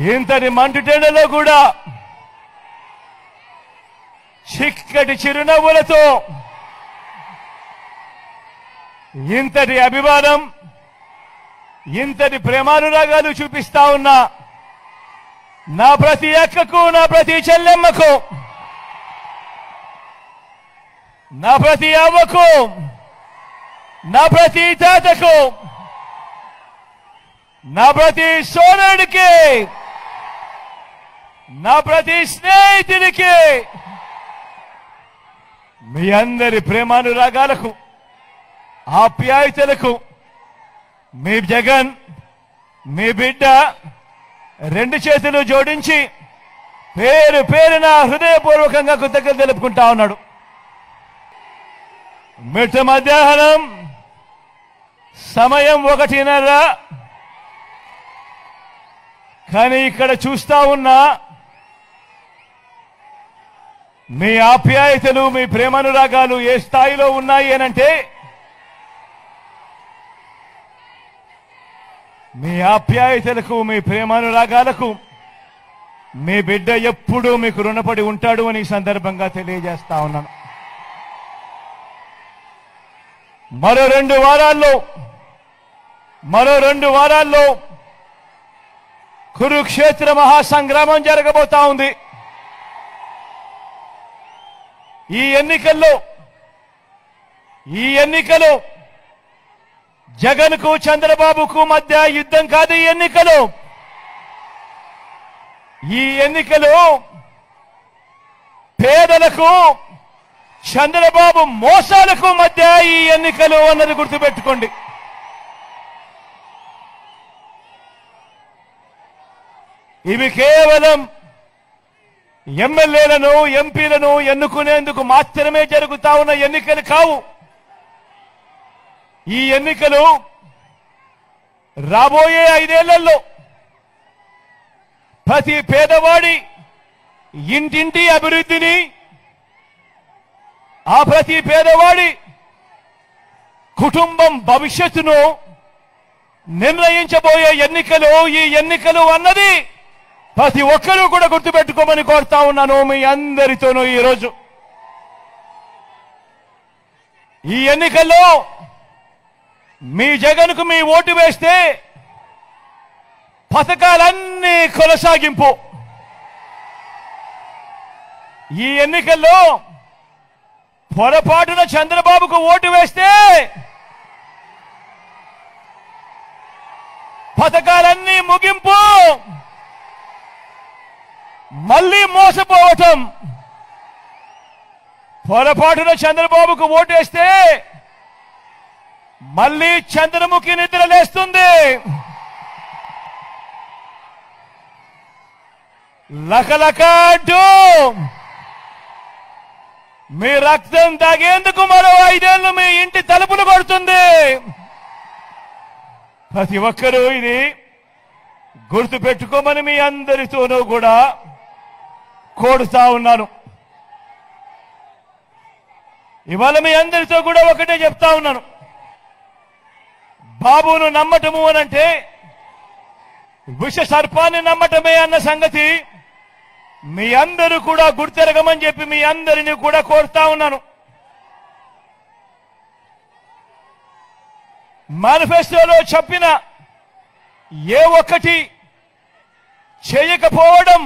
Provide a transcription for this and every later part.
ఇంతటి మంటుటెండలో కూడా చిక్కటి చిరునవ్వులతో ఇంతటి అభిమానం ఇంతటి ప్రేమానురాగాలు చూపిస్తా ఉన్నా నా ప్రతి అక్కకు నా ప్రతి చెల్లెమ్మకు నా ప్రతి అవ్వకు నా ప్రతి తాతకు నా ప్రతి సోదరుడికి నా ప్రతి స్నేహితుడికి మీ అందరి ప్రేమానురాగాలకు ఆప్యాయతలకు మీ జగన్ మీ బిడ్డ రెండు చేతులు జోడించి పేరు పేరున హృదయపూర్వకంగా కృతజ్ఞత తెలుపుకుంటా ఉన్నాడు మిట్ట మధ్యాహ్నం సమయం ఒకటిన్నర కానీ ఇక్కడ చూస్తా ఉన్నా మీ ఆప్యాయతలు మీ ప్రేమానురాగాలు ఏ స్థాయిలో ఉన్నాయి అనంటే మీ ఆప్యాయతలకు మీ ప్రేమానురాగాలకు మీ బిడ్డ ఎప్పుడూ మీకు రుణపడి ఉంటాడు అని ఈ సందర్భంగా తెలియజేస్తా ఉన్నాను మరో రెండు వారాల్లో మరో రెండు వారాల్లో కురుక్షేత్ర మహాసంగ్రామం జరగబోతా ఉంది ఈ ఎన్నికల్లో ఈ ఎన్నికలు జగన్కు చంద్రబాబుకు మధ్య యుద్ధం కాదు ఈ ఎన్నికలు ఈ ఎన్నికలు పేదలకు చంద్రబాబు మోసాలకు మధ్య ఈ ఎన్నికలు అన్నది గుర్తుపెట్టుకోండి ఇవి కేవలం ఎమ్మెల్యేలను ఎంపీలను ఎన్నుకునేందుకు మాత్రమే జరుగుతా ఉన్న ఎన్నికలు కావు ఈ ఎన్నికలు రాబోయే ఐదేళ్లలో ప్రతి పేదవాడి ఇంటింటి అభివృద్ధిని ఆ ప్రతి పేదవాడి కుటుంబం భవిష్యత్తును నిర్ణయించబోయే ఎన్నికలు ఈ ఎన్నికలు అన్నది ప్రతి ఒక్కరూ కూడా గుర్తుపెట్టుకోమని కోరుతా ఉన్నాను మీ అందరితోనూ ఈరోజు ఈ ఎన్నికల్లో మీ జగన్కు మీ ఓటు వేస్తే పథకాలన్నీ కొనసాగింపు ఈ ఎన్నికల్లో పొరపాటున చంద్రబాబుకు ఓటు వేస్తే పథకాలన్నీ ముగింపు మళ్ళీ మోసపోవటం పొరపాటున చంద్రబాబుకు ఓటేస్తే మళ్ళీ చంద్రముఖి నిద్ర లేస్తుంది లకలక అంటూ మీ రక్తం తాగేందుకు మరో ఐదేళ్లు మీ ఇంటి తలుపులు కొడుతుంది ప్రతి ఒక్కరూ ఇది గుర్తు పెట్టుకోమని మీ అందరితోనూ కూడా కోరుతా ఉన్నాను ఇవాళ మీ అందరితో కూడా ఒకటే చెప్తా ఉన్నాను బాబును నమ్మటము అనంటే విష సర్పాన్ని నమ్మటమే అన్న సంగతి మీ అందరూ కూడా గుర్తెరగమని చెప్పి మీ అందరినీ కూడా కోరుతా ఉన్నాను మేనిఫెస్టోలో చెప్పిన ఏ ఒక్కటి చేయకపోవడం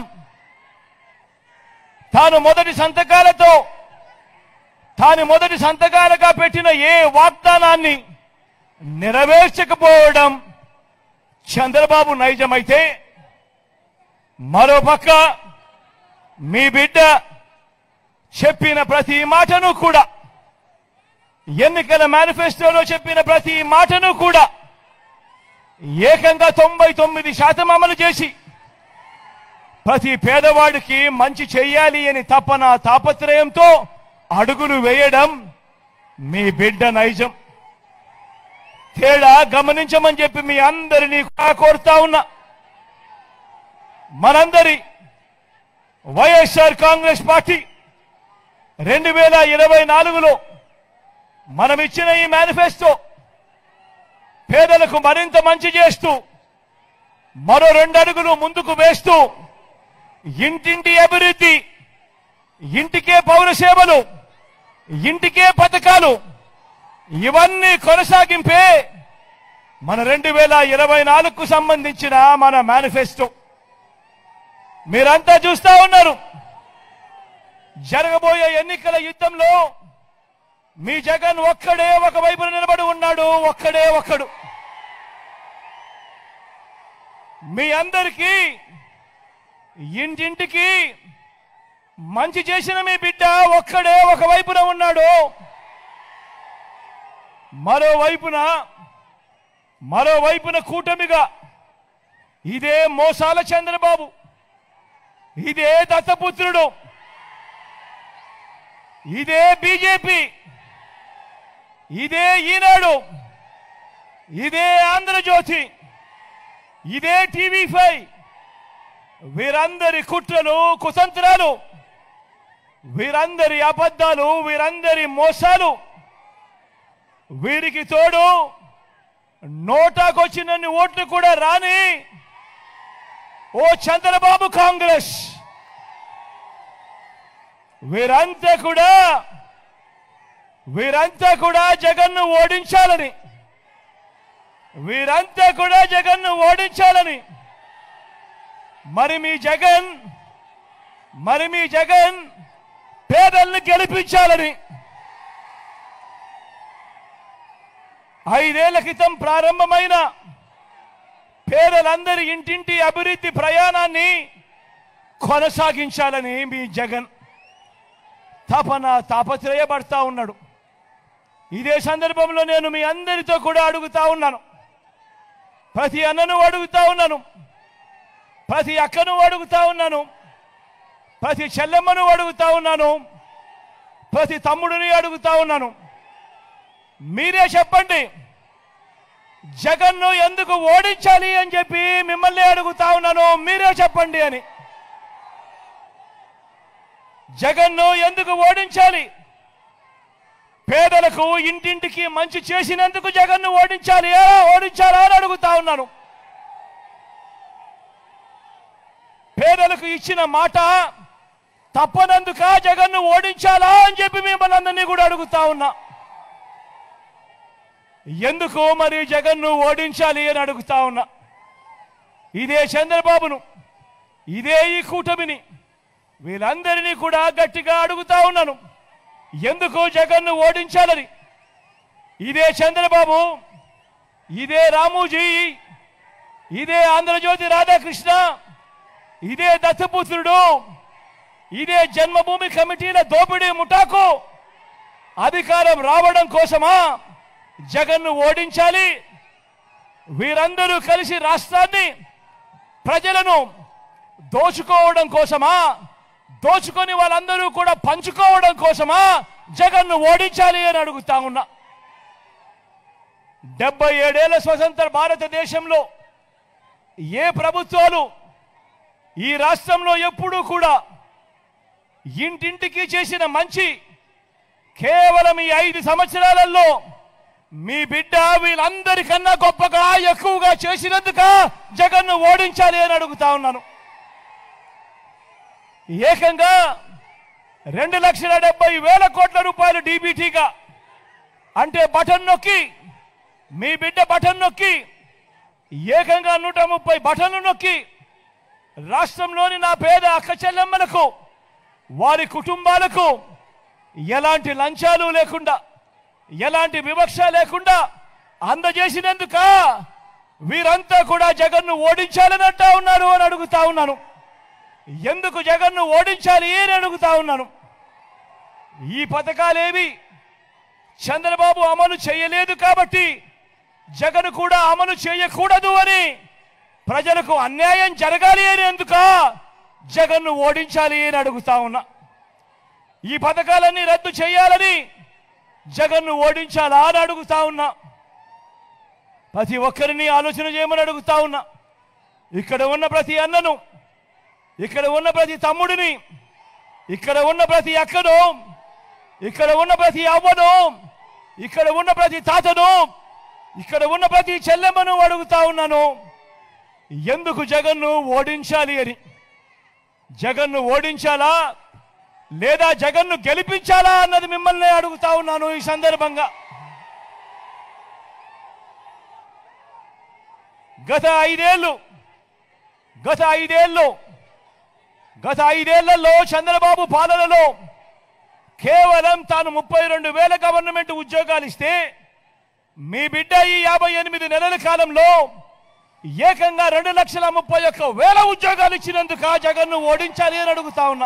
తాను మొదటి సంతకాలతో తాను మొదటి సంతకాలుగా పెట్టిన ఏ వాగ్దానాన్ని నెరవేర్చకపోవడం చంద్రబాబు నైజమైతే మరోపక్క మీ బిడ్డ చెప్పిన ప్రతి మాటను కూడా ఎన్నికల మేనిఫెస్టోలో చెప్పిన ప్రతి మాటను కూడా ఏకంగా తొంభై తొమ్మిది శాతం అమలు చేసి ప్రతి పేదవాడికి మంచి చెయ్యాలి అని తపన తాపత్రయంతో అడుగులు వేయడం మీ బిడ్డ నైజం తేడా గమనించమని చెప్పి మీ అందరినీ కూడా కోరుతా ఉన్నా మనందరి వైఎస్ఆర్ కాంగ్రెస్ పార్టీ రెండు వేల ఇరవై నాలుగులో మనం ఇచ్చిన ఈ మేనిఫెస్టో పేదలకు మరింత మంచి చేస్తూ మరో రెండు అడుగులు ముందుకు వేస్తూ ఇంటింటి అభివృద్ధి ఇంటికే పౌర సేవలు ఇంటికే పథకాలు ఇవన్నీ కొనసాగింపే మన రెండు వేల ఇరవై నాలుగుకు సంబంధించిన మన మేనిఫెస్టో మీరంతా చూస్తా ఉన్నారు జరగబోయే ఎన్నికల యుద్ధంలో మీ జగన్ ఒక్కడే ఒక వైపున నిలబడి ఉన్నాడు ఒక్కడే ఒక్కడు మీ అందరికీ ఇంటింటికి మంచి చేసిన మీ బిడ్డ ఒక్కడే ఒక వైపున ఉన్నాడు మరోవైపున మరోవైపున కూటమిగా ఇదే మోసాల చంద్రబాబు ఇదే దత్తపుత్రుడు ఇదే బీజేపీ ఇదే ఈనాడు ఇదే ఆంధ్రజ్యోతి ఇదే టీవీ ఫైవ్ వీరందరి కుట్రలు కుతంత్రాలు వీరందరి అబద్ధాలు వీరందరి మోసాలు వీరికి తోడు నోటాకొచ్చినన్ని ఓట్లు కూడా రాని ఓ చంద్రబాబు కాంగ్రెస్ వీరంతా కూడా వీరంతా కూడా జగన్ను ఓడించాలని వీరంతా కూడా జగన్ను ఓడించాలని మరి మీ జగన్ మరి మీ జగన్ పేదల్ని గెలిపించాలని ఐదేళ్ల క్రితం ప్రారంభమైన పేదలందరి ఇంటింటి అభివృద్ధి ప్రయాణాన్ని కొనసాగించాలని మీ జగన్ తపన తాపత్రయపడతా ఉన్నాడు ఇదే సందర్భంలో నేను మీ అందరితో కూడా అడుగుతా ఉన్నాను ప్రతి అన్నను అడుగుతా ఉన్నాను ప్రతి అక్కను అడుగుతా ఉన్నాను ప్రతి చెల్లెమ్మను అడుగుతా ఉన్నాను ప్రతి తమ్ముడిని అడుగుతా ఉన్నాను మీరే చెప్పండి జగన్ను ఎందుకు ఓడించాలి అని చెప్పి మిమ్మల్ని అడుగుతా ఉన్నాను మీరే చెప్పండి అని జగన్ను ఎందుకు ఓడించాలి పేదలకు ఇంటింటికి మంచి చేసినందుకు జగన్ను ఓడించాలి ఎలా ఓడించాలా అని అడుగుతా ఉన్నాను పేదలకు ఇచ్చిన మాట తప్పనందుక జగన్ను ఓడించాలా అని చెప్పి మిమ్మల్ని అందరినీ కూడా అడుగుతా ఉన్నా ఎందుకు మరి జగన్ను ఓడించాలి అని అడుగుతా ఉన్నా ఇదే చంద్రబాబును ఇదే ఈ కూటమిని వీళ్ళందరినీ కూడా గట్టిగా అడుగుతా ఉన్నాను ఎందుకు జగన్ను ఓడించాలని ఇదే చంద్రబాబు ఇదే రామూజీ ఇదే ఆంధ్రజ్యోతి రాధాకృష్ణ ఇదే దత్తపుత్రుడు ఇదే జన్మభూమి కమిటీల దోపిడీ ముఠాకు అధికారం రావడం కోసమా జగన్ను ఓడించాలి వీరందరూ కలిసి రాష్ట్రాన్ని ప్రజలను దోచుకోవడం కోసమా దోచుకొని వాళ్ళందరూ కూడా పంచుకోవడం కోసమా జగన్ను ఓడించాలి అని అడుగుతా ఉన్నా డెబ్బై ఏడేళ్ల స్వతంత్ర భారతదేశంలో ఏ ప్రభుత్వాలు ఈ రాష్ట్రంలో ఎప్పుడూ కూడా ఇంటింటికి చేసిన మంచి కేవలం ఈ ఐదు సంవత్సరాలలో మీ బిడ్డ వీళ్ళందరికన్నా గొప్పగా ఎక్కువగా చేసినందుక జగన్ను ఓడించాలి అని అడుగుతా ఉన్నాను ఏకంగా రెండు లక్షల డెబ్బై వేల కోట్ల రూపాయలు డీబీటీగా అంటే బటన్ నొక్కి మీ బిడ్డ బటన్ నొక్కి ఏకంగా నూట ముప్పై బటన్లు నొక్కి రాష్ట్రంలోని నా పేద అక్క చెల్లెమ్మలకు వారి కుటుంబాలకు ఎలాంటి లంచాలు లేకుండా ఎలాంటి వివక్ష లేకుండా అందజేసినందుక వీరంతా కూడా జగన్ను ఓడించాలని అంటా ఉన్నారు అని అడుగుతా ఉన్నాను ఎందుకు జగన్ను ఓడించాలి అని అడుగుతా ఉన్నాను ఈ పథకాలేవి చంద్రబాబు అమలు చేయలేదు కాబట్టి జగన్ కూడా అమలు చేయకూడదు అని ప్రజలకు అన్యాయం జరగాలి అని ఎందుక జగన్ను ఓడించాలి అని అడుగుతా ఉన్నా ఈ పథకాలన్నీ రద్దు చేయాలని జగన్ను ఓడించాలా అని అడుగుతా ఉన్నా ప్రతి ఒక్కరిని ఆలోచన చేయమని అడుగుతా ఉన్నా ఇక్కడ ఉన్న ప్రతి అన్నను ఇక్కడ ఉన్న ప్రతి తమ్ముడిని ఇక్కడ ఉన్న ప్రతి అక్కను ఇక్కడ ఉన్న ప్రతి అవ్వను ఇక్కడ ఉన్న ప్రతి తాతను ఇక్కడ ఉన్న ప్రతి చెల్లెమ్మను అడుగుతా ఉన్నాను ఎందుకు జగన్ను ఓడించాలి అని జగన్ను ఓడించాలా లేదా జగన్ను గెలిపించాలా అన్నది మిమ్మల్ని అడుగుతా ఉన్నాను ఈ సందర్భంగా గత ఐదేళ్ళు గత ఐదేళ్ళు గత ఐదేళ్లలో చంద్రబాబు పాలనలో కేవలం తాను ముప్పై రెండు వేల గవర్నమెంట్ ఉద్యోగాలు ఇస్తే మీ బిడ్డ ఈ యాభై ఎనిమిది నెలల కాలంలో ఏకంగా రెండు లక్షల ముప్పై ఒక్క వేల ఉద్యోగాలు ఇచ్చినందుకు ఆ జగన్ను ఓడించాలి అని అడుగుతా ఉన్నా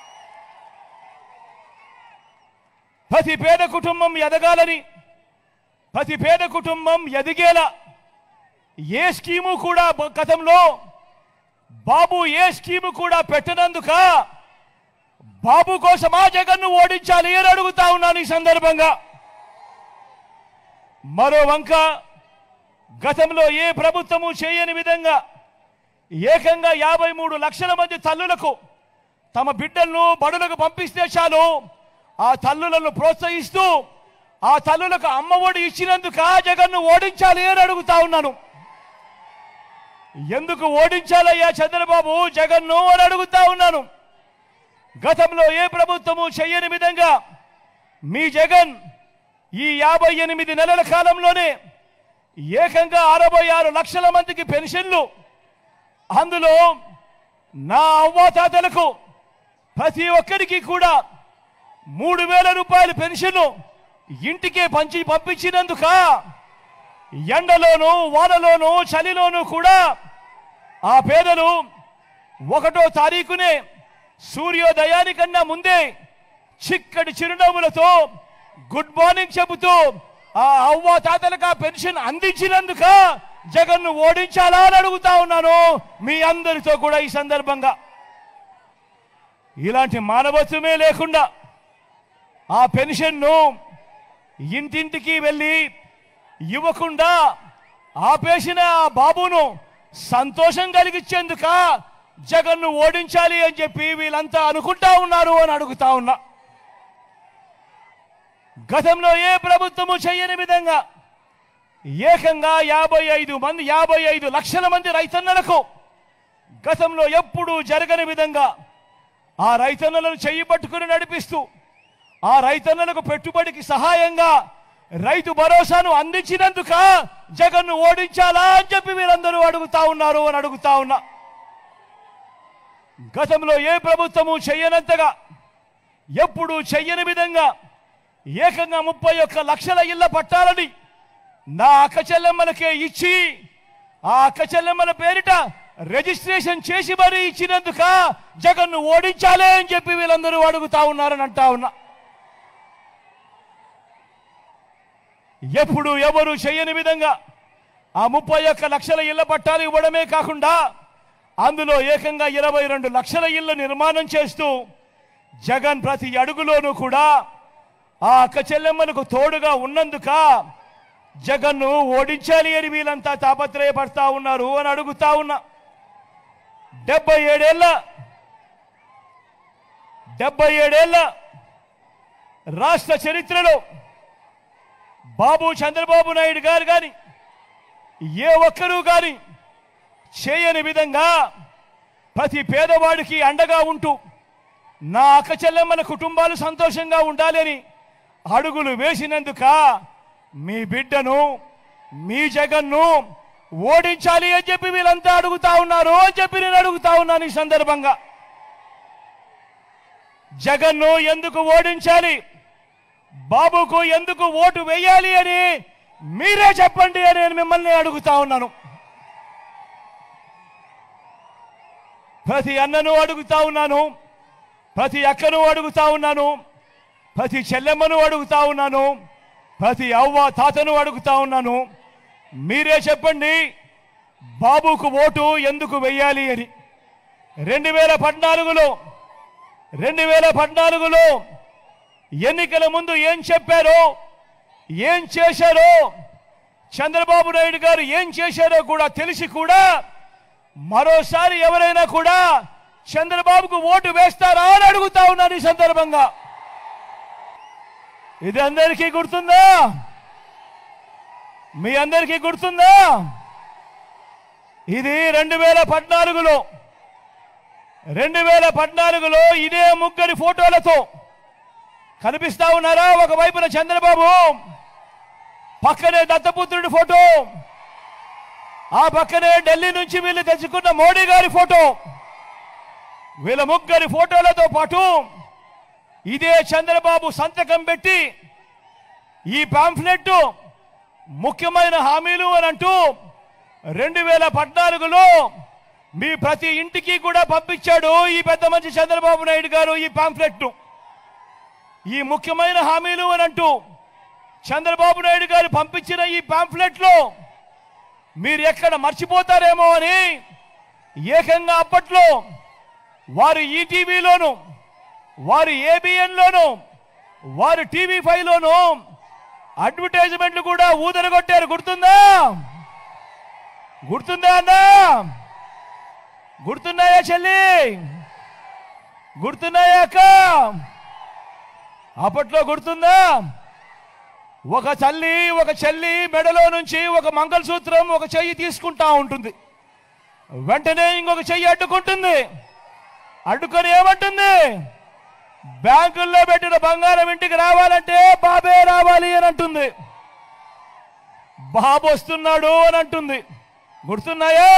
ప్రతి పేద కుటుంబం ఎదగాలని ప్రతి పేద కుటుంబం ఎదిగేలా ఏ స్కీము కూడా బ- గతంలో బాబు ఏ స్కీము కూడా పెట్టనందుక బాబు కోసమా జగన్ను ఓడించాలి అని అడుగుతా ఉన్నాను ఈ సందర్భంగా మరో వంక గతంలో ఏ ప్రభుత్వము చేయని విధంగా ఏకంగా యాభై మూడు లక్షల మంది తల్లులకు తమ బిడ్డలను బడులకు పంపిస్తే చాలు ఆ తల్లులను ప్రోత్సహిస్తూ ఆ తల్లులకు అమ్మఒడి ఇచ్చినందుకు ఆ జగన్ను ఓడించాలి అని అడుగుతా ఉన్నాను ఎందుకు ఓడించాలయ్యా చంద్రబాబు జగన్ను అని అడుగుతా ఉన్నాను గతంలో ఏ ప్రభుత్వము చేయని విధంగా మీ జగన్ ఈ యాభై ఎనిమిది నెలల కాలంలోనే ఏకంగా అరవై ఆరు లక్షల మందికి పెన్షన్లు అందులో నా అవ్వాతాతలకు ప్రతి ఒక్కరికి కూడా మూడు వేల రూపాయల పెన్షన్ ఇంటికే పంచి పంపించినందుక ఎండలోను వానలోను చలిలోను కూడా ఆ పేదలు ఒకటో తారీఖునే సూర్యోదయానికన్నా ముందే చిక్కటి చిరునవ్వులతో గుడ్ మార్నింగ్ చెబుతూ ఆ అవ్వ తాతలకు ఆ పెన్షన్ అందించినందుక జగన్ను ఓడించాలా అని అడుగుతా ఉన్నాను మీ అందరితో కూడా ఈ సందర్భంగా ఇలాంటి మానవత్వమే లేకుండా ఆ పెన్షన్ను ఇంటింటికి వెళ్ళి ఇవ్వకుండా ఆపేసిన ఆ బాబును సంతోషం కలిగించేందుక జగన్ను ఓడించాలి అని చెప్పి వీళ్ళంతా అనుకుంటా ఉన్నారు అని అడుగుతా ఉన్నా గతంలో ఏ ప్రభుత్వము చేయని విధంగా ఏకంగా యాభై ఐదు మంది యాభై ఐదు లక్షల మంది రైతన్నలకు గతంలో ఎప్పుడూ జరగని విధంగా ఆ రైతన్నలను చెయ్యి పట్టుకుని నడిపిస్తూ ఆ రైతన్నలకు పెట్టుబడికి సహాయంగా రైతు భరోసాను అందించినందుక జగన్ను ఓడించాలా అని చెప్పి వీరందరూ అడుగుతా ఉన్నారు అని అడుగుతా ఉన్నా గతంలో ఏ ప్రభుత్వము చెయ్యనంతగా ఎప్పుడు చెయ్యని విధంగా ఏకంగా ముప్పై ఒక్క లక్షల ఇళ్ల పట్టాలని నా అక్క చెల్లెమ్మలకే ఇచ్చి ఆ అక్క చెల్లెమ్మల పేరిట రిజిస్ట్రేషన్ చేసి మరీ ఇచ్చినందుక జగన్ను ఓడించాలే అని చెప్పి వీళ్ళందరూ అడుగుతా ఉన్నారని అంటా ఉన్నా ఎప్పుడు ఎవరు చేయని విధంగా ఆ ముప్పై ఒక్క లక్షల ఇళ్ల పట్టాలు ఇవ్వడమే కాకుండా అందులో ఏకంగా ఇరవై రెండు లక్షల ఇళ్ల నిర్మాణం చేస్తూ జగన్ ప్రతి అడుగులోనూ కూడా ఆ అక్క చెల్లెమ్మలకు తోడుగా ఉన్నందుక జగన్ను ఓడించాలి అని వీళ్ళంతా తాపత్రయపడతా ఉన్నారు అని అడుగుతా ఉన్నా డెబ్బై ఏడేళ్ల డెబ్బై ఏడేళ్ల రాష్ట్ర చరిత్రలో బాబు చంద్రబాబు నాయుడు గారు కానీ ఏ ఒక్కరూ కానీ చేయని విధంగా ప్రతి పేదవాడికి అండగా ఉంటూ నా అక్క చెల్లెమ్మల కుటుంబాలు సంతోషంగా ఉండాలి అని అడుగులు వేసినందుక మీ బిడ్డను మీ జగన్ను ఓడించాలి అని చెప్పి వీళ్ళంతా అడుగుతా ఉన్నారు అని చెప్పి నేను అడుగుతా ఉన్నాను ఈ సందర్భంగా జగన్ను ఎందుకు ఓడించాలి బాబుకు ఎందుకు ఓటు వేయాలి అని మీరే చెప్పండి అని నేను మిమ్మల్ని అడుగుతా ఉన్నాను ప్రతి అన్నను అడుగుతా ఉన్నాను ప్రతి అక్కను అడుగుతా ఉన్నాను ప్రతి చెల్లెమ్మను అడుగుతా ఉన్నాను ప్రతి అవ్వ తాతను అడుగుతా ఉన్నాను మీరే చెప్పండి బాబుకు ఓటు ఎందుకు వెయ్యాలి అని రెండు వేల పద్నాలుగులో రెండు వేల పద్నాలుగులో ఎన్నికల ముందు ఏం చెప్పారో ఏం చేశారో చంద్రబాబు నాయుడు గారు ఏం చేశారో కూడా తెలిసి కూడా మరోసారి ఎవరైనా కూడా చంద్రబాబుకు ఓటు వేస్తారా అని అడుగుతా ఉన్నాను ఈ సందర్భంగా ఇది అందరికీ గుర్తుందా మీ అందరికీ గుర్తుందా ఇది రెండు వేల పద్నాలుగులో రెండు వేల పద్నాలుగులో ఇదే ముగ్గురి ఫోటోలతో కనిపిస్తా ఉన్నారా ఒకవైపున చంద్రబాబు పక్కనే దత్తపుత్రుడి ఫోటో ఆ పక్కనే ఢిల్లీ నుంచి వీళ్ళు తెచ్చుకున్న మోడీ గారి ఫోటో వీళ్ళ ముగ్గురి ఫోటోలతో పాటు ఇదే చంద్రబాబు సంతకం పెట్టి ఈ పాంఫ్లెట్ ముఖ్యమైన హామీలు అని అంటూ రెండు వేల పద్నాలుగులో మీ ప్రతి ఇంటికి కూడా పంపించాడు ఈ పెద్ద మంచి చంద్రబాబు నాయుడు గారు ఈ పాంఫ్లెట్ ఈ ముఖ్యమైన హామీలు అని అంటూ చంద్రబాబు నాయుడు గారు పంపించిన ఈ పాంఫ్లెట్ లో మీరు ఎక్కడ మర్చిపోతారేమో అని ఏకంగా అప్పట్లో వారు ఈటీవీలోను వారు ఏబిఎన్ లోను వారు టీవీ ఫైవ్ లోను అడ్వర్టైజ్మెంట్లు కూడా ఊదరగొట్టారు గుర్తుందా గుర్తుందా అన్నా గుర్తున్నాయా చెల్లి గుర్తున్నాయా అక్క అప్పట్లో గుర్తుందా ఒక తల్లి ఒక చెల్లి మెడలో నుంచి ఒక మంగళసూత్రం ఒక చెయ్యి తీసుకుంటా ఉంటుంది వెంటనే ఇంకొక చెయ్యి అడ్డుకుంటుంది అడ్డుకొని ఏమంటుంది బ్యాంకుల్లో పెట్టిన బంగారం ఇంటికి రావాలంటే బాబే రావాలి అని అంటుంది బాబు వస్తున్నాడు అని అంటుంది గుర్తున్నాయా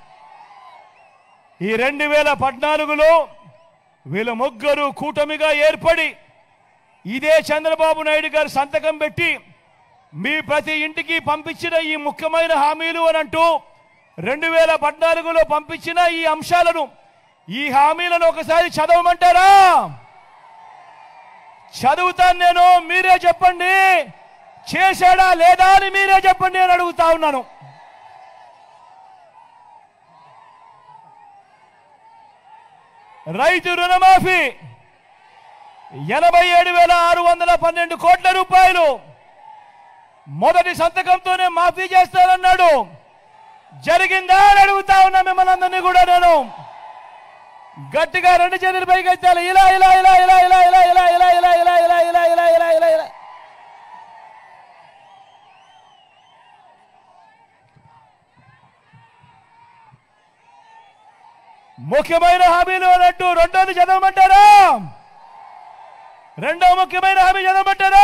ఈ రెండు వేల పద్నాలుగులో వీళ్ళ ముగ్గురు కూటమిగా ఏర్పడి ఇదే చంద్రబాబు నాయుడు గారు సంతకం పెట్టి మీ ప్రతి ఇంటికి పంపించిన ఈ ముఖ్యమైన హామీలు అని అంటూ రెండు వేల పద్నాలుగులో పంపించిన ఈ అంశాలను ఈ హామీలను ఒకసారి చదవమంటారా చదువుతాను నేను మీరే చెప్పండి చేశాడా లేదా అని మీరే చెప్పండి అని అడుగుతా ఉన్నాను రైతు రుణమాఫీ ఎనభై ఏడు వేల ఆరు వందల పన్నెండు కోట్ల రూపాయలు మొదటి సంతకంతోనే మాఫీ చేస్తానన్నాడు జరిగిందా అని అడుగుతా ఉన్నా మిమ్మల్ని అందరినీ కూడా నేను గట్టిగా రెండు చేతులు పైకి ఎత్తాలి ఇలా ఇలా ఇలా ఇలా ఇలా ఇలా ఇలా ఇలా ఇలా ఇలా ఇలా ఇలా ఇలా ఇలా ఇలా ఇలా ముఖ్యమైన హామీలు అన్నట్టు రెండోది చదవమంటారా రెండో ముఖ్యమైన హామీ చదవమంటారా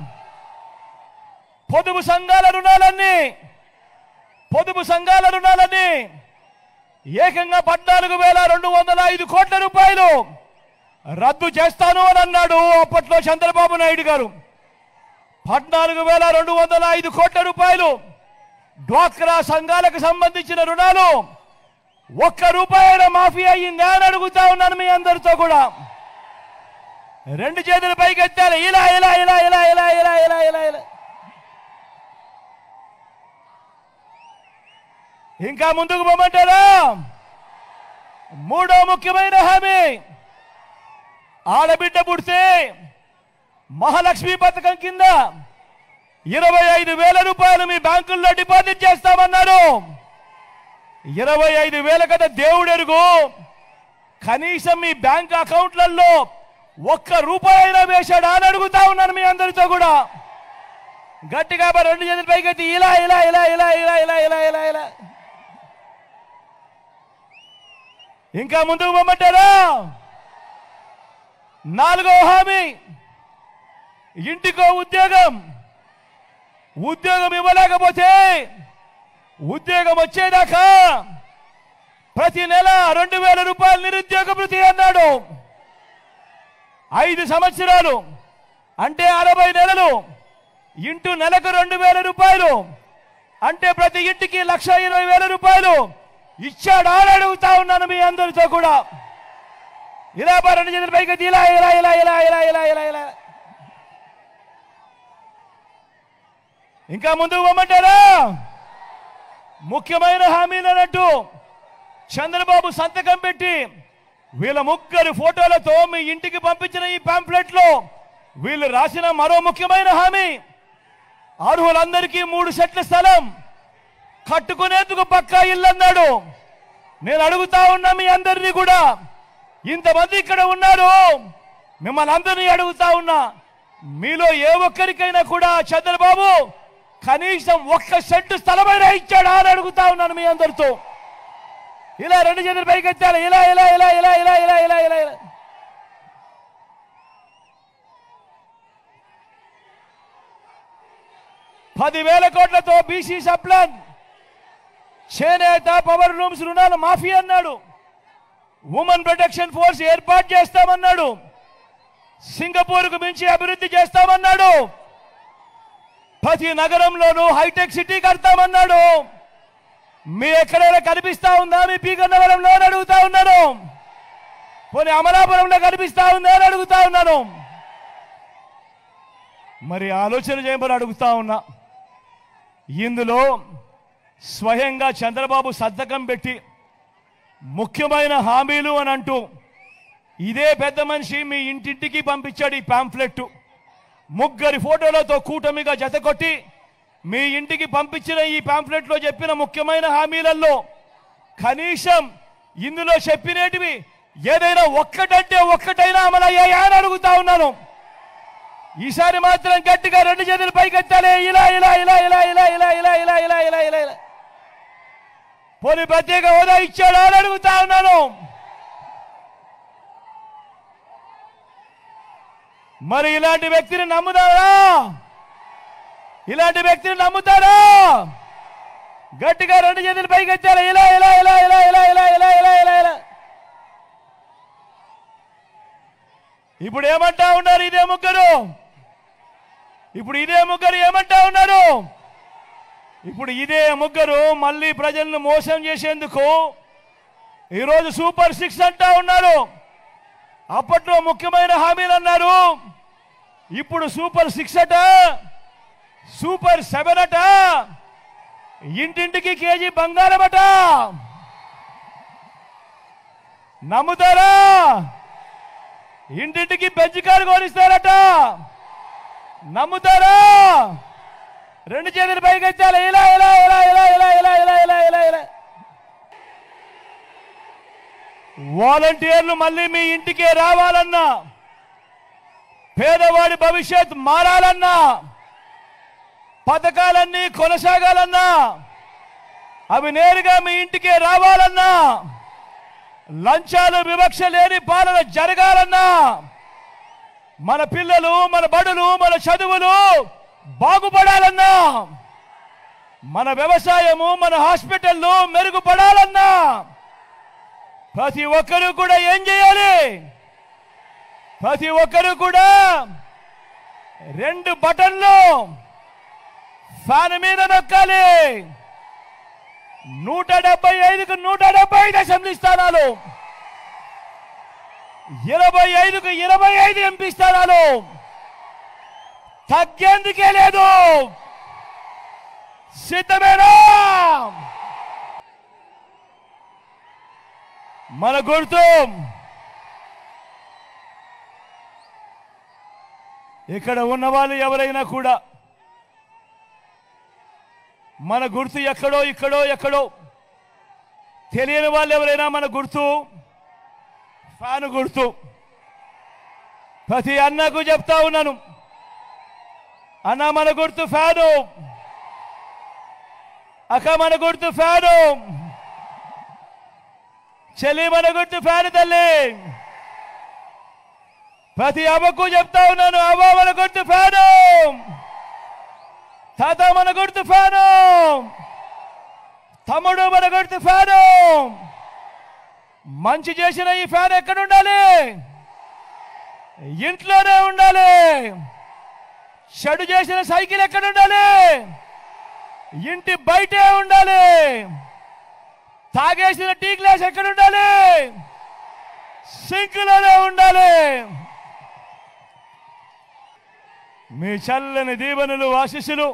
పొదుపు సంఘాల రుణాలన్నీ పొదుపు సంఘాల రుణాలన్నీ ఏకంగా పద్నాలుగు వేల రెండు వందల ఐదు కోట్ల రూపాయలు రద్దు చేస్తాను అని అన్నాడు అప్పట్లో చంద్రబాబు నాయుడు గారు పద్నాలుగు వేల రెండు వందల ఐదు కోట్ల రూపాయలు డ్వాక్రా సంఘాలకు సంబంధించిన రుణాలు ఒక్క రూపాయల మాఫీ అయ్యిందా అని అడుగుతా ఉన్నాను మీ అందరితో కూడా రెండు చేతులు పైకి ఎత్తాలి ఇలా ఇలా ఇలా ఇలా ఇలా ఇలా ఇలా ఇలా ఇలా ఇంకా ముందుకు పోమంటారా మూడో ముఖ్యమైన హామీ ఆడబిడ్డ పుడితే మహాలక్ష్మి పథకం కింద ఇరవై ఐదు వేల రూపాయలు మీ బ్యాంకుల్లో డిపాజిట్ చేస్తామన్నారు ఇరవై ఐదు వేల కదా దేవుడెరుగు కనీసం మీ బ్యాంక్ అకౌంట్లలో ఒక్క రూపాయైనా వేశాడా అని అడుగుతా ఉన్నాను మీ అందరితో కూడా గట్టిగా మరి రెండు చేతుల పైకి ఇలా ఇలా ఇలా ఇలా ఇలా ఇలా ఇలా ఇలా ఇలా ఇంకా ముందుకు పొమ్మంటారా నాలుగో హామీ ఇంటికో ఉద్యోగం ఉద్యోగం ఇవ్వలేకపోతే ఉద్యోగం వచ్చేదాకా ప్రతి నెల రెండు వేల రూపాయలు నిరుద్యోగ భృతి అన్నాడు ఐదు సంవత్సరాలు అంటే అరవై నెలలు ఇంటూ నెలకు రెండు వేల రూపాయలు అంటే ప్రతి ఇంటికి లక్ష ఇరవై వేల రూపాయలు ఇచ్చాడా అని అడుగుతా ఉన్నాను మీ అందరితో కూడా ఇలా బా రెండు చేతుల పైకి ఇలా ఇలా ఇలా ఇలా ఇలా ఇలా ఇలా ఇలా ఇంకా ముందుకు పోమంటారా ముఖ్యమైన హామీలు అన్నట్టు చంద్రబాబు సంతకం పెట్టి వీళ్ళ ముగ్గురు ఫోటోలతో మీ ఇంటికి పంపించిన ఈ పాంప్లెట్ లో వీళ్ళు రాసిన మరో ముఖ్యమైన హామీ అర్హులందరికీ మూడు సెట్ల స్థలం కట్టుకునేందుకు పక్కా ఇల్లు అన్నాడు నేను అడుగుతా ఉన్నా మీ అందరినీ కూడా ఇంతమంది ఇక్కడ ఉన్నారు మిమ్మల్ని అందరినీ అడుగుతా ఉన్నా మీలో ఏ ఒక్కరికైనా కూడా చంద్రబాబు కనీసం ఒక్క సెంటు స్థలమైనా ఇచ్చాడా అని అడుగుతా ఉన్నాను మీ అందరితో ఇలా రెండు చేతులు పైకి ఎత్తాలి ఇలా ఇలా ఇలా ఇలా ఇలా ఇలా ఇలా ఇలా ఇలా పదివేల కోట్లతో బీసీ సప్లాన్ చేనేత పవర్ రూమ్స్ రుణాలు మాఫీ అన్నాడు ఉమెన్ ప్రొటెక్షన్ ఫోర్స్ ఏర్పాటు చేస్తామన్నాడు సింగపూర్కు మించి అభివృద్ధి చేస్తామన్నాడు ప్రతి నగరంలోనూ హైటెక్ సిటీ కడతామన్నాడు మీ ఎక్కడైనా కనిపిస్తా ఉందా మీ పీకన్నవరంలో అని అడుగుతా ఉన్నాను పోనీ అమలాపురంలో కనిపిస్తా ఉందా అని అడుగుతా ఉన్నాను మరి ఆలోచన చేయమని అడుగుతా ఉన్నా ఇందులో స్వయంగా చంద్రబాబు సంతకం పెట్టి ముఖ్యమైన హామీలు అని అంటూ ఇదే పెద్ద మనిషి మీ ఇంటింటికి పంపించాడు ఈ పాంఫ్లెట్ ముగ్గురి ఫోటోలతో కూటమిగా జతకొట్టి మీ ఇంటికి పంపించిన ఈ పాంఫ్లెట్లో చెప్పిన ముఖ్యమైన హామీలలో కనీసం ఇందులో చెప్పినేటివి ఏదైనా ఒక్కటంటే ఒక్కటైనా అమలయ్యాయా అని అడుగుతా ఉన్నాను ఈసారి మాత్రం గట్టిగా రెండు చేతులు పైకెత్తాలి ఇలా ఇలా ఇలా ఇలా ఇలా ఇలా ఇలా ఇలా ఇలా ఇలా ఇలా ఇలా పోనీ ప్రత్యేక హోదా ఇచ్చాడా అని అడుగుతా ఉన్నాను మరి ఇలాంటి వ్యక్తిని నమ్ముతారా ఇలాంటి వ్యక్తిని నమ్ముతారా గట్టిగా రెండు చేతులు పైకెత్తాలి ఇలా ఇలా ఇలా ఇలా ఇలా ఇలా ఇలా ఇలా ఇలా ఇలా ఇప్పుడు ఏమంటా ఉన్నారు ఇదే ముగ్గురు ఇప్పుడు ఇదే ముగ్గురు ఏమంటా ఉన్నారు ఇప్పుడు ఇదే ముగ్గురు మళ్ళీ ప్రజలను మోసం చేసేందుకు ఈరోజు సూపర్ సిక్స్ అంటా ఉన్నారు అప్పట్లో ముఖ్యమైన హామీలు అన్నారు ఇప్పుడు సూపర్ సిక్స్ అట సూపర్ సెవెన్ అట ఇంటింటికి కేజీ బంగారం అట నమ్ముతారా ఇంటింటికి బెంచ్ కారు కొనిస్తారట నమ్ముతారా రెండు చేతులు పైకి ఎత్తాలి ఇలా ఇలా ఇలా ఇలా ఇలా ఇలా ఇలా ఇలా ఇలా ఇలా వాలంటీర్లు మళ్ళీ మీ ఇంటికే రావాలన్నా పేదవాడి భవిష్యత్ మారాలన్నా పథకాలన్నీ కొనసాగాలన్నా అవి నేరుగా మీ ఇంటికే రావాలన్నా లంచాలు వివక్ష లేని పాలన జరగాలన్నా మన పిల్లలు మన బడులు మన చదువులు బాగుపడాలన్నా మన వ్యవసాయము మన హాస్పిటల్లు మెరుగుపడాలన్నా ప్రతి ఒక్కరూ కూడా ఏం చేయాలి ప్రతి ఒక్కరూ కూడా రెండు బటన్లు ఫ్యాన్ మీద నొక్కాలి నూట డెబ్బై ఐదుకు నూట డెబ్బై ఐదు అసెంబ్లీ స్థానాలు ఇరవై ఐదుకు ఇరవై ఐదు ఎంపీ స్థానాలు తగ్గేందుకే లేదు సిద్ధమేనా మన గుర్తు ఇక్కడ ఉన్న వాళ్ళు ఎవరైనా కూడా మన గుర్తు ఎక్కడో ఇక్కడో ఎక్కడో తెలియని వాళ్ళు ఎవరైనా మన గుర్తు ఫ్యాను గుర్తు ప్రతి అన్నకు చెప్తా ఉన్నాను అన్న మన గుర్తు ఫ్యాను అక్క మన గుర్తు ఫ్యాను చెల్లి మన గుర్తు ఫ్యాను తల్లి ప్రతి అవ్వకు చెప్తా ఉన్నాను అవ్వ మన గుర్తు ఫ్యాను తాత మన గుర్తు ఫ్యాను తమ్ముడు మన గుర్తు ఫ్యాను మంచి చేసిన ఈ ఫ్యాన్ ఎక్కడ ఉండాలి ఇంట్లోనే ఉండాలి చెడు చేసిన సైకిల్ ఎక్కడ ఉండాలి ఇంటి బయటే ఉండాలి తాగేసిన టీ గ్లాస్ ఎక్కడ ఉండాలి సింక్లోనే ఉండాలి మీ చల్లని దీవెనలు ఆశీస్సులు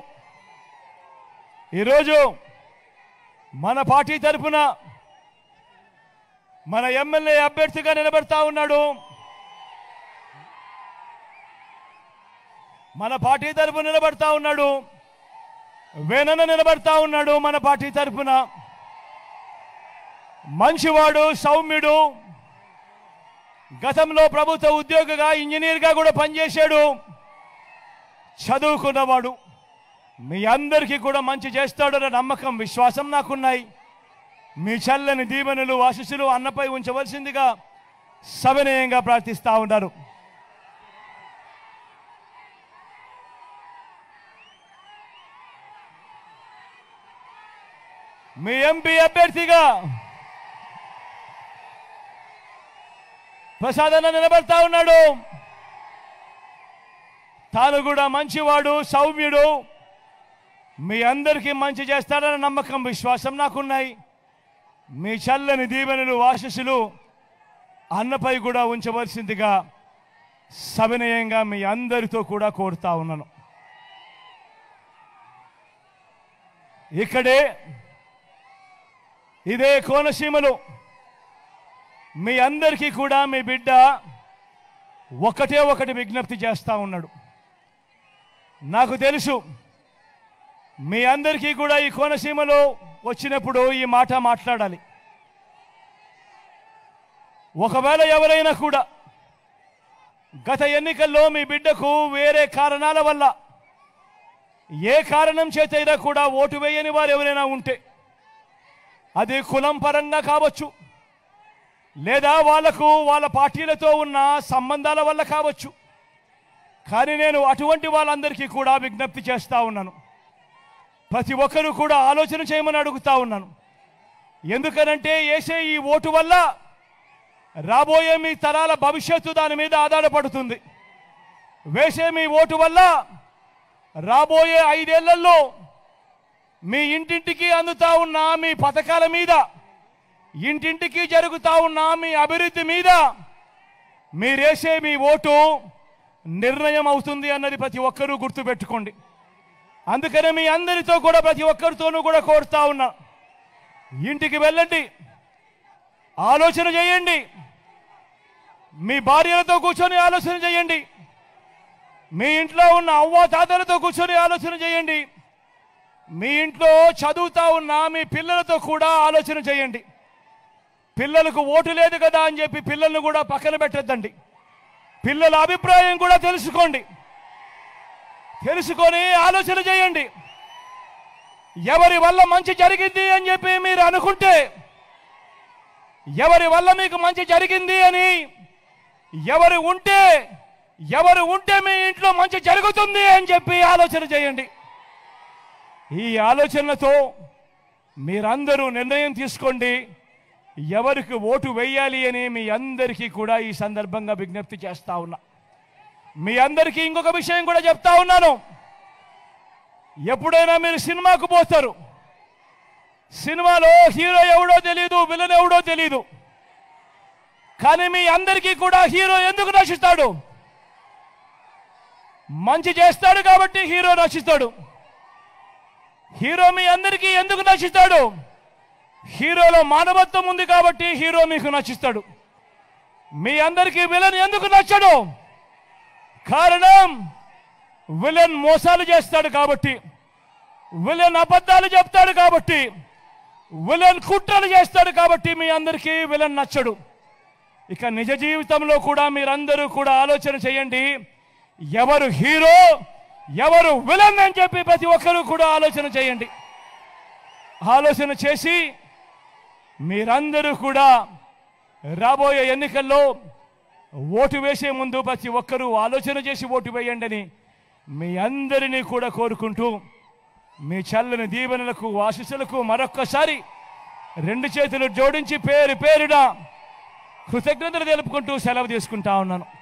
ఈరోజు మన పార్టీ తరఫున మన ఎమ్మెల్యే అభ్యర్థిగా నిలబెడతా ఉన్నాడు మన పార్టీ తరఫున నిలబడతా ఉన్నాడు వేనన నిలబడతా ఉన్నాడు మన పార్టీ తరఫున మంచివాడు సౌమ్యుడు గతంలో ప్రభుత్వ ఉద్యోగిగా ఇంజనీర్గా కూడా పనిచేశాడు చదువుకున్నవాడు మీ అందరికీ కూడా మంచి చేస్తాడన్న నమ్మకం విశ్వాసం నాకున్నాయి మీ చల్లని దీవెనలు ఆశీస్సులు అన్నపై ఉంచవలసిందిగా సవినయంగా ప్రార్థిస్తా ఉన్నారు మీ ఎంపీ అభ్యర్థిగా ప్రసాద్ అన్న నిలబడతా ఉన్నాడు తాను కూడా మంచివాడు సౌమ్యుడు మీ అందరికీ మంచి చేస్తాడన్న నమ్మకం విశ్వాసం నాకున్నాయి మీ చల్లని దీవెనలు ఆశీస్సులు అన్నపై కూడా ఉంచవలసిందిగా సవినయంగా మీ అందరితో కూడా కోరుతా ఉన్నాను ఇక్కడే ఇదే కోనసీమలో మీ అందరికీ కూడా మీ బిడ్డ ఒకటే ఒకటి విజ్ఞప్తి చేస్తా ఉన్నాడు నాకు తెలుసు మీ అందరికీ కూడా ఈ కోనసీమలో వచ్చినప్పుడు ఈ మాట మాట్లాడాలి ఒకవేళ ఎవరైనా కూడా గత ఎన్నికల్లో మీ బిడ్డకు వేరే కారణాల వల్ల ఏ కారణం చేతైనా కూడా ఓటు వేయని వారు ఎవరైనా ఉంటే అది కులం పరంగా కావచ్చు లేదా వాళ్లకు వాళ్ళ పార్టీలతో ఉన్న సంబంధాల వల్ల కావచ్చు కానీ నేను అటువంటి వాళ్ళందరికీ కూడా విజ్ఞప్తి చేస్తా ఉన్నాను ప్రతి ఒక్కరూ కూడా ఆలోచన చేయమని అడుగుతా ఉన్నాను ఎందుకనంటే వేసే ఈ ఓటు వల్ల రాబోయే మీ తరాల భవిష్యత్తు దాని మీద ఆధారపడుతుంది వేసే మీ ఓటు వల్ల రాబోయే ఐదేళ్లలో మీ ఇంటింటికి అందుతా ఉన్న మీ పథకాల మీద ఇంటింటికి జరుగుతా ఉన్న మీ అభివృద్ధి మీద మీరేసే మీ ఓటు నిర్ణయం అవుతుంది అన్నది ప్రతి ఒక్కరూ గుర్తుపెట్టుకోండి అందుకనే మీ అందరితో కూడా ప్రతి ఒక్కరితోనూ కూడా కోరుతా ఉన్నా ఇంటికి వెళ్ళండి ఆలోచన చేయండి మీ భార్యలతో కూర్చొని ఆలోచన చేయండి మీ ఇంట్లో ఉన్న అవ్వ తాతలతో కూర్చొని ఆలోచన చేయండి మీ ఇంట్లో చదువుతా ఉన్న మీ పిల్లలతో కూడా ఆలోచన చేయండి పిల్లలకు ఓటు లేదు కదా అని చెప్పి పిల్లల్ని కూడా పక్కన పెట్టద్దండి పిల్లల అభిప్రాయం కూడా తెలుసుకోండి తెలుసుకొని ఆలోచన చేయండి ఎవరి వల్ల మంచి జరిగింది అని చెప్పి మీరు అనుకుంటే ఎవరి వల్ల మీకు మంచి జరిగింది అని ఎవరు ఉంటే ఎవరు ఉంటే మీ ఇంట్లో మంచి జరుగుతుంది అని చెప్పి ఆలోచన చేయండి ఈ ఆలోచనలతో మీరందరూ నిర్ణయం తీసుకోండి ఎవరికి ఓటు వేయాలి అని మీ అందరికీ కూడా ఈ సందర్భంగా విజ్ఞప్తి చేస్తా ఉన్నా మీ అందరికీ ఇంకొక విషయం కూడా చెప్తా ఉన్నాను ఎప్పుడైనా మీరు సినిమాకు పోతారు సినిమాలో హీరో ఎవడో తెలియదు విలన్ ఎవడో తెలియదు కానీ మీ అందరికీ కూడా హీరో ఎందుకు నశిస్తాడు మంచి చేస్తాడు కాబట్టి హీరో నశిస్తాడు హీరో మీ అందరికీ ఎందుకు నశిస్తాడు హీరోలో మానవత్వం ఉంది కాబట్టి హీరో మీకు నచ్చిస్తాడు మీ అందరికీ విలన్ ఎందుకు నచ్చడు కారణం విలన్ మోసాలు చేస్తాడు కాబట్టి విలన్ అబద్ధాలు చెప్తాడు కాబట్టి విలన్ కుట్రలు చేస్తాడు కాబట్టి మీ అందరికీ విలన్ నచ్చడు ఇక నిజ జీవితంలో కూడా మీరందరూ కూడా ఆలోచన చేయండి ఎవరు హీరో ఎవరు విలన్ అని చెప్పి ప్రతి ఒక్కరూ కూడా ఆలోచన చేయండి ఆలోచన చేసి మీరందరూ కూడా రాబోయే ఎన్నికల్లో ఓటు వేసే ముందు ప్రతి ఒక్కరూ ఆలోచన చేసి ఓటు వేయండి అని మీ అందరినీ కూడా కోరుకుంటూ మీ చల్లని దీవెనలకు ఆశీస్సులకు మరొక్కసారి రెండు చేతులు జోడించి పేరు పేరున కృతజ్ఞతలు తెలుపుకుంటూ సెలవు తీసుకుంటా ఉన్నాను